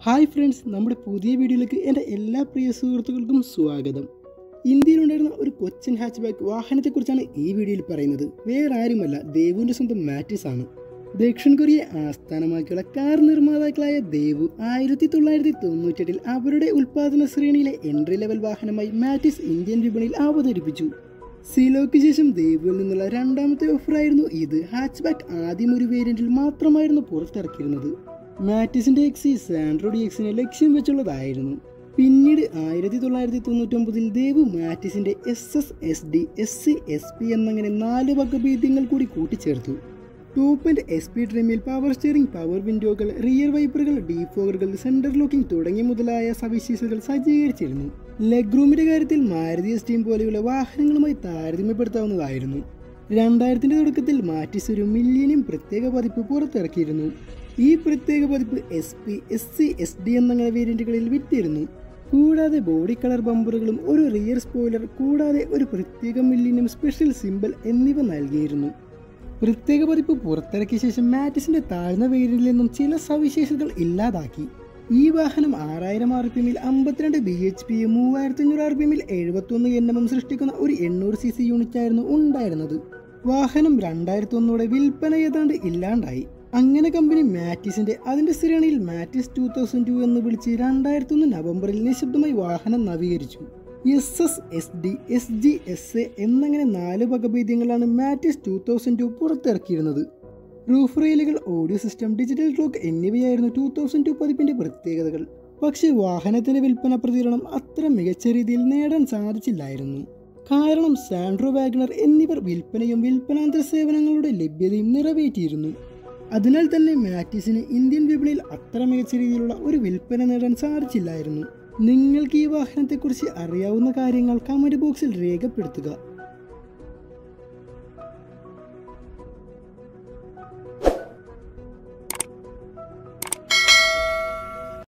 hi friends നമ്മുടെ പുതിയ വീഡിയോയിലേക്ക് എൻ്റെ എല്ലാ പ്രിയ സുഹൃത്തുക്കൾക്കും സ്വാഗതം ഇന്ത്യയിലുണ്ടായിരുന്ന ഒരു കൊച്ചിൻ ഹാച്ച് ബാക്ക് വാഹനത്തെക്കുറിച്ചാണ് ഈ വീഡിയോയിൽ പറയുന്നത് വേറെ ആരുമല്ല ദേവുവിൻ്റെ സ്വന്തം മാറ്റിസ് ആണ് ദക്ഷിൺ കൊറിയയെ ആസ്ഥാനമാക്കിയുള്ള കാർ നിർമ്മാതാക്കളായ ദേവു ആയിരത്തി തൊള്ളായിരത്തി തൊണ്ണൂറ്റെട്ടിൽ അവരുടെ ഉൽപ്പാദന ശ്രേണിയിലെ എൻട്രി ലെവൽ വാഹനമായി മാറ്റിസ് ഇന്ത്യൻ വിപണിയിൽ അവതരിപ്പിച്ചു സിലോയ്ക്ക് ശേഷം ദേവുവിൽ നിന്നുള്ള രണ്ടാമത്തെ ഓഫറായിരുന്നു ഇത് ഹാച്ച് ബാക്ക് ആദ്യം ഒരു വേരിയന്റിൽ മാത്രമായിരുന്നു പുറത്തിറക്കിയിരുന്നത് മാറ്റിസിന്റെ എക്സി സാൻഡ്രോ ഡി എക്സിനെ ലക്ഷ്യം വെച്ചുള്ളതായിരുന്നു പിന്നീട് ആയിരത്തി തൊള്ളായിരത്തി തൊണ്ണൂറ്റൊമ്പതിൽ ദേവു മാറ്റിസിന്റെ S S S D S C S P എന്നങ്ങനെ നാല് വകഭേദ്യങ്ങൾ കൂടി കൂട്ടിച്ചേർത്തു ടോപ്പ് ആൻഡ് എസ് പി ട്രിമിൽ പവർ സ്റ്റിയറിംഗ് പവർ വിൻഡോകൾ റിയർ വൈപ്പറുകൾ ഡീഫോഗറുകൾ സെന്റർ ലോക്കിംഗ് തുടങ്ങിയ മുതലായ സവിശേഷതകൾ സജ്ജീകരിച്ചിരുന്നു ലെഗ് റൂമിന്റെ കാര്യത്തിൽ മാരുതി എസ് ടീം പോലെയുള്ള വാഹനങ്ങളുമായി താരതമ്യപ്പെടുത്താവുന്നതായിരുന്നു രണ്ടായിരത്തിന്റെ തുടക്കത്തിൽ മാറ്റിസ് ഒരു മില്യനും പ്രത്യേക പതിപ്പ് പുറത്തിറക്കിയിരുന്നു ഈ പ്രത്യേക പതിപ്പ് S P S C S D എന്നങ്ങനെ വേരിയന്റുകളിൽ വിറ്റിരുന്നു കൂടാതെ ബോഡി കളർ ബമ്പറുകളും ഒരു റിയർ സ്പോയിലർ കൂടാതെ ഒരു പ്രത്യേക മില്ലിനും സ്പെഷ്യൽ സിമ്പിൾ എന്നിവ നൽകിയിരുന്നു പ്രത്യേക പതിപ്പ് പുറത്തിറക്കിയ ശേഷം മാറ്റിസിന്റെ താഴ്ന്ന വേരിയന്റിൽ നിന്നും ചില സവിശേഷതകൾ ഇല്ലാതാക്കി ഈ വാഹനം ആറായിരം ആർ പി എമ്മിൽ അമ്പത്തിരണ്ട് ബി എച്ച് പി മൂവായിരത്തി അഞ്ഞൂറ് ആർ പി എമ്മിൽ എഴുപത്തൊന്ന് എൻ എം എം സൃഷ്ടിക്കുന്ന ഒരു എണ്ണൂറ് സി സി യൂണിറ്റ് ആയിരുന്നു ഉണ്ടായിരുന്നത് വാഹനം രണ്ടായിരത്തി ഒന്നോടെ വിൽപ്പന ഏതാണ്ട് ഇല്ലാണ്ടായി അങ്ങനെ കമ്പനി മാറ്റിസിന്റെ അതിന്റെ ശ്രേണിയിൽ മാറ്റിസ് ടൂ തൗസൻഡ് ടു എന്ന് വിളിച്ച് രണ്ടായിരത്തി ഒന്ന് നവംബറിൽ നിശബ്ദമായി വാഹനം നവീകരിച്ചു S S S D S G S A എന്നങ്ങനെ നാല് വകഭേദ്യങ്ങളാണ് മാറ്റിസ് ടൂ തൗസൻഡ് ടു പുറത്തിറക്കിയിരുന്നത് റൂഫ് റെയിലുകൾ ഓഡിയോ സിസ്റ്റം ഡിജിറ്റൽ ക്ലോക്ക് എന്നിവയായിരുന്നു ടൂ തൗസൻഡ് ടു പതിപ്പിന്റെ പ്രത്യേകതകൾ പക്ഷേ വാഹനത്തിന്റെ വിൽപ്പന പ്രതികരണം അത്ര മികച്ച രീതിയിൽ നേടാൻ സാധിച്ചില്ലായിരുന്നു കാരണം സാൻഡ്രോ വാഗ്നർ എന്നിവർ വിൽപ്പനയും വിൽപ്പനാന്തര സേവനങ്ങളുടെ ലഭ്യതയും നിറവേറ്റിയിരുന്നു അതിനാൽ തന്നെ മാറ്റിസിന് ഇന്ത്യൻ വിപണിയിൽ അത്ര മികച്ച രീതിയിലുള്ള ഒരു വിൽപ്പന നേടാൻ സാധിച്ചില്ലായിരുന്നു നിങ്ങൾക്ക് ഈ വാഹനത്തെക്കുറിച്ച് അറിയാവുന്ന കാര്യങ്ങൾ കമന്റ് ബോക്സിൽ രേഖപ്പെടുത്തുക